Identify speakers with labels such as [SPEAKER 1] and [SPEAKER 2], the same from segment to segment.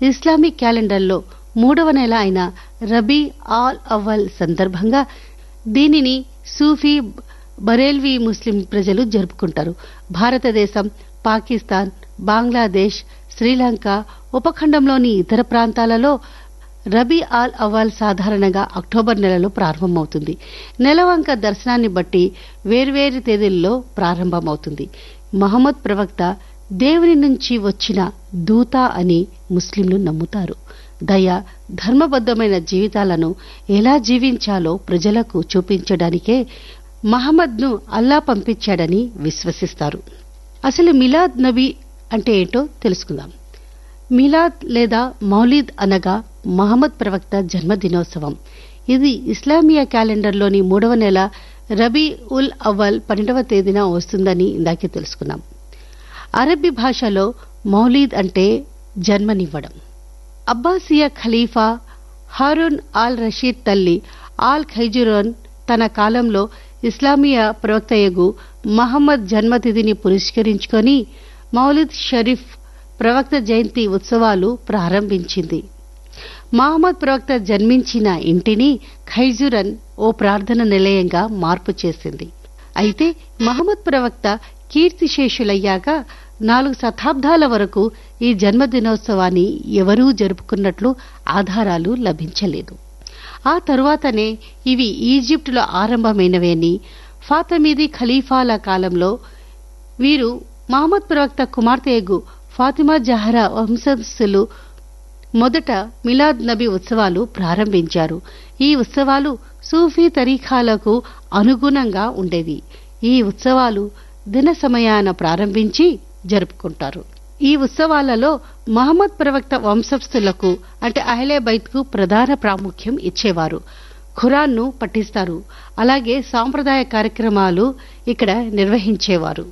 [SPEAKER 1] Islamic క్యాలెండర్లో మూడవ నెల అయిన రబీ ఆల్ అవ్వల్ సందర్భంగా దీనిని సూఫీ బరేల్వీ ముస్లిం ప్రజలు జరుపుకుంటారు భారతదేశం పాకిస్తాన్ బంగ్లాదేశ్ శ్రీలంక ఉపఖండంలోని ఇతర ప్రాంతాలలో రబీ ఆల్ అవాల్ సాధారణంగా అక్టోబర్ నెలలో ప్రారంభమవుతుంది నెలవంక దర్శనాన్ని బట్టి వేర్వేరు తేదీల్లో ప్రారంభమవుతుంది మహమ్మద్ ప్రవక్త దేవుని నుంచి వచ్చిన దూత అని ముస్లింలు నమ్ముతారు దయ ధర్మబద్ధమైన జీవితాలను ఎలా జీవించాలో ప్రజలకు చూపించడానికే మహమ్మద్ను అల్లా పంపించాడని విశ్వసిస్తారు అసలు మిలాద్ నబీ అంటే ఏంటో తెలుసుకుందాం మిలాద్ లేదా మౌలీద్ అనగా మహమ్మద్ ప్రవక్త జన్మదినోత్సవం ఇది ఇస్లామియా క్యాలెండర్లోని మూడవ నెల రబీ ఉల్ అవ్వల్ పన్నెండవ తేదీన వస్తుందని ఇందాకే తెలుసుకున్నాం అరబ్బీ భాషలో మౌలీద్ అంటే జన్మనివ్వడం అబ్బాసియా ఖలీఫా హారూన్ ఆల్ రషీద్ తల్లి ఆల్ ఖైజురోన్ తన కాలంలో ఇస్లామియా ప్రవక్తయగు మహమ్మద్ జన్మతిథిని పురస్కరించుకొని మౌలిద్ షరీఫ్ ప్రవక్త జయంతి ఉత్సవాలు ప్రారంభించింది మహమ్మద్ ప్రవక్త జన్మించిన ఇంటిని ఖైజురన్ ఓ ప్రార్థన నిలయంగా మార్పు చేసింది అయితే మహమ్మద్ ప్రవక్త కీర్తిశేషులయ్యాక నాలుగు శతాబ్దాల వరకు ఈ జన్మదినోత్సవాన్ని ఎవరూ జరుపుకున్నట్లు ఆధారాలు లభించలేదు ఆ తరువాతనే ఇవి ఈజిప్టులో ఆరంభమైనవని ఫాతమీది ఖలీఫాల కాలంలో వీరు మహమ్మద్ ప్రవక్త కుమార్తెయగు ఫాతిమా జహరా వంశస్థులు మొదట మిలాద్ నబీ ఉత్సవాలు ప్రారంభించారు ఈ ఉత్సవాలు సూఫీ తరీఖాలకు అనుగుణంగా ఉండేవి ఈ ఉత్సవాలు దిన సమయాన ప్రారంభించి జరుపుకుంటారు ఈ ఉత్సవాలలో మహమ్మద్ ప్రవక్త వంశస్థులకు అంటే అహ్లే బైత్కు ప్రధాన ప్రాముఖ్యం ఇచ్చేవారు ఖురాన్ను పఠిస్తారు అలాగే సాంప్రదాయ కార్యక్రమాలు ఇక్కడ నిర్వహించేవారు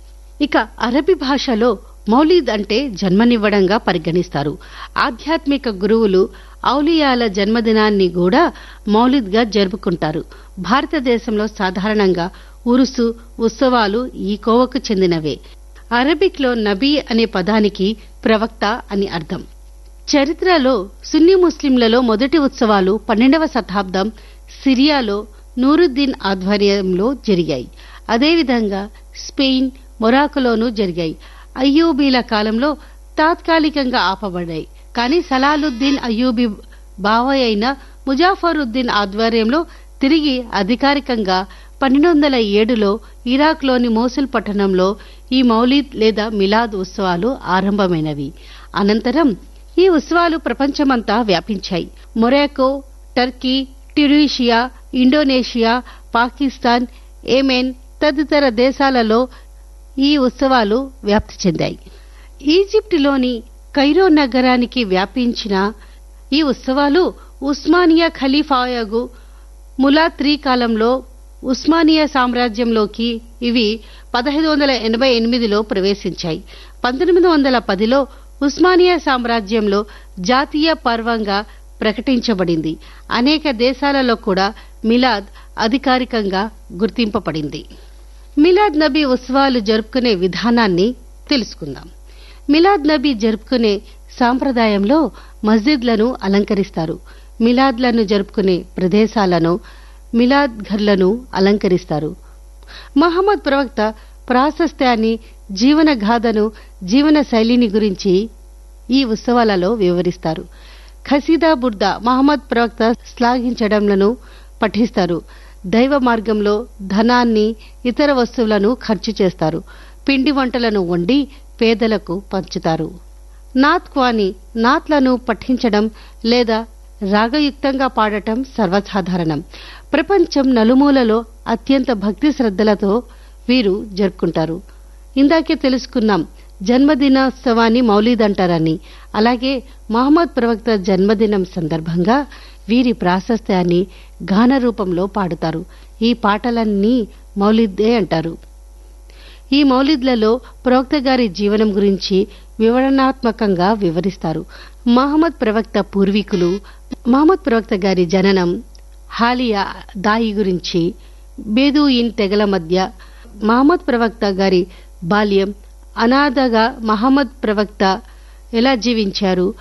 [SPEAKER 1] ఇక అరబీ భాషలో మౌలీద్ అంటే జన్మనివ్వడంగా పరిగణిస్తారు ఆధ్యాత్మిక గురువులు ఔలియాల జన్మదినాన్ని కూడా మౌలిద్గా జరుపుకుంటారు భారతదేశంలో సాధారణంగా ఉరుసు ఉత్సవాలు ఈ కోవకు చెందినవే అరబిక్లో నబీ అనే పదానికి ప్రవక్త అని అర్థం చరిత్రలో సున్నీ ముస్లింలలో మొదటి ఉత్సవాలు పన్నెండవ శతాబ్దం సిరియాలో నూరుద్దీన్ ఆధ్వర్యంలో జరిగాయి అదేవిధంగా స్పెయిన్ మొరాకోలోనూ జరిగాయి అయ్యూబీల కాలంలో తాత్కాలికంగా ఆపబడ్డాయి కానీ సలాలుద్దీన్ అయ్యూబీ బావయ్య అయిన ముజాఫరుద్దీన్ ఆధ్వర్యంలో తిరిగి అధికారికంగా పన్నెండు వందల ఏడులో ఇరాక్లోని మోసుల్ పట్టణంలో ఈ మౌలీద్ లేదా మిలాద్ ఉత్సవాలు ఆరంభమైనవి అనంతరం ఈ ఉత్సవాలు ప్రపంచమంతా వ్యాపించాయి Morocco Turkey Tunisia Indonesia Pakistan Yemen తదితర దేశాలలో ఈ ఉత్సవాలు వ్యాప్తి చెందాయి ఈజిప్టులోని కైరో నగరానికి వ్యాపించిన ఈ ఉత్సవాలు ఉస్మానియా ఖలీఫాయగు ములా త్రీ కాలంలో ఉస్మానియా సామ్రాజ్యంలోకి ఇవి పదహైదు వందల ఎనభై ఎనిమిదిలో ప్రవేశించాయి పంతొమ్మిది వందల పదిలో ఉస్మానియా సామ్రాజ్యంలో జాతీయ పర్వంగా ప్రకటించబడింది అనేక దేశాలలో కూడా మిలాద్ అధికారికంగా గుర్తింపబడింది మిలాద్ నబీ ఉత్సవాలు జరుపుకునే విధానాన్ని తెలుసుకుందాం మిలాద్ నబీ జరుపుకునే సాంప్రదాయంలో మస్జిద్లను అలంకరిస్తారు మిలాద్లను జరుపుకునే ప్రదేశాలను మిలాద్ ఘర్లను అలంకరిస్తారు మహమ్మద్ ప్రవక్త ప్రాశస్త్యాన్ని జీవన గాథను జీవన శైలిని గురించి ఈ ఉత్సవాలలో వివరిస్తారు ఖసీదా బుర్దా మహమ్మద్ ప్రవక్త శ్లాఘించడంలను పఠిస్తారు దైవ మార్గంలో ధనాన్ని ఇతర వస్తువులను ఖర్చు చేస్తారు పిండి వంటలను వండి పేదలకు పంచుతారు నాత్ క్వాని నాత్లను పఠించడం లేదా రాగయుక్తంగా పాడటం సర్వసాధారణం ప్రపంచం నలుమూలలో అత్యంత భక్తి శ్రద్ధలతో వీరు జరుపుకుంటారు ఇందాకే తెలుసుకున్నాం జన్మదినోత్సవాన్ని మౌలీద్ అంటారని అలాగే మహమ్మద్ ప్రవక్త జన్మదినం సందర్భంగా వీరి ప్రాశస్త్యాన్ని గాన రూపంలో పాడుతారు ఈ పాటలన్నీ మౌలిద్దే అంటారు ఈ మౌలిద్లలో ప్రవక్త గారి జీవనం గురించి వివరణాత్మకంగా వివరిస్తారు మహమ్మద్ ప్రవక్త పూర్వీకులు మహమ్మద్ ప్రవక్త గారి జననం హాలియా దాయి గురించి బేదూయిన్ తెగల మధ్య మహమ్మద్ ప్రవక్త గారి బాల్యం అనాథగా మహమ్మద్ ప్రవక్త ఎలా జీవించారు